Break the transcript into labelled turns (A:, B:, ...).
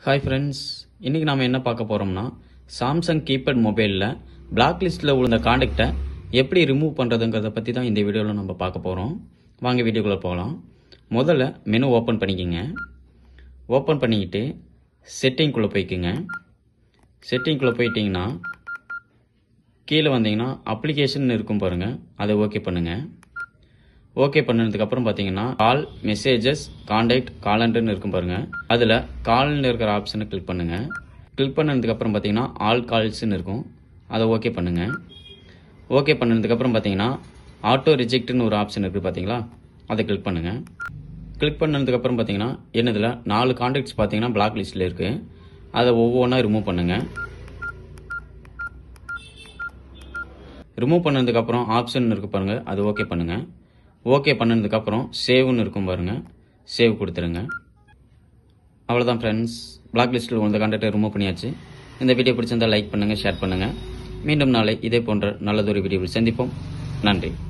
A: hi friends இன்றைக்கி நாம் என்ன பார்க்க போகிறோம்னா சாம்சங் கீபேட் மொபைலில் பிளாக் லிஸ்ட்டில் உள்ள காண்டாக்டை எப்படி ரிமூவ் பண்ணுறதுங்கிறத பற்றி தான் இந்த வீடியோவில் நம்ம பார்க்க போகிறோம் வாங்க வீடியோக்குள்ளே போகலாம் முதல்ல மெனு ஓப்பன் பண்ணிக்கோங்க ஓப்பன் பண்ணிக்கிட்டு செட்டிங்குள்ளே போய்க்குங்க செட்டிங்குள்ளே போயிட்டீங்கன்னா கீழே வந்தீங்கன்னா அப்ளிகேஷன் இருக்கும் பாருங்கள் அதை ஓகே பண்ணுங்கள் ஓகே பண்ணதுக்கப்புறம் பார்த்தீங்கன்னா கால் மெசேஜஸ் காண்டாக்ட் காலண்டர்னு இருக்கும் பாருங்கள் அதில் கால்னு இருக்கிற ஆப்ஷனை கிளிக் பண்ணுங்கள் கிளிக் பண்ணதுக்கப்புறம் பார்த்தீங்கன்னா ஆல் கால்ஸ்னு இருக்கும் அதை ஓகே பண்ணுங்கள் ஓகே பண்ணதுக்கப்புறம் பார்த்தீங்கன்னா ஆட்டோ ரிஜெக்ட்னு ஒரு ஆப்ஷன் இருக்குது பார்த்தீங்களா அதை கிளிக் பண்ணுங்கள் கிளிக் பண்ணதுக்கப்புறம் பார்த்தீங்கன்னா என்னதில் நாலு காண்டாக்ட்ஸ் பார்த்தீங்கன்னா பிளாக் லிஸ்ட்டில் இருக்குது அதை ஒவ்வொன்றா ரிமூவ் பண்ணுங்கள் ரிமூவ் பண்ணதுக்கப்புறம் ஆப்ஷன் இருக்கு பாருங்க அது ஓகே பண்ணுங்க ஓகே பண்ணதுக்கப்புறம் சேவ்னு இருக்கும் பாருங்க சேவ் கொடுத்துருங்க அவ்வளோதான் ஃப்ரெண்ட்ஸ் பிளாக் லிஸ்ட்டில் உள்ள கான்டாக்டை ரிமூவ் பண்ணியாச்சு இந்த வீடியோ பிடிச்சிருந்தா லைக் பண்ணுங்கள் ஷேர் பண்ணுங்கள் மீண்டும் நாளை இதே போன்ற நல்லதொரு வீடியோவில் சந்திப்போம் நன்றி